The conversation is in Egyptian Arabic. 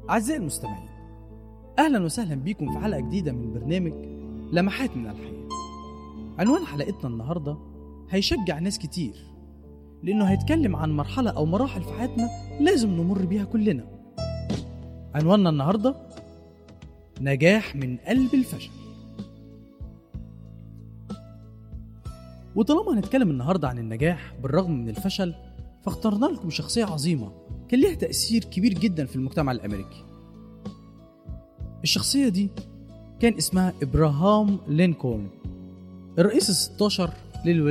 أعزائي المستمعين أهلا وسهلا بيكم في حلقة جديدة من برنامج لمحات من الحياة عنوان حلقتنا النهاردة هيشجع ناس كتير لأنه هيتكلم عن مرحلة أو مراحل في حياتنا لازم نمر بيها كلنا عنواننا النهاردة نجاح من قلب الفشل وطالما هنتكلم النهاردة عن النجاح بالرغم من الفشل فاخترنا لكم شخصية عظيمة كان ليها تأثير كبير جدا في المجتمع الأمريكي الشخصية دي كان اسمها إبراهام لينكولن الرئيس الستاشر للولايات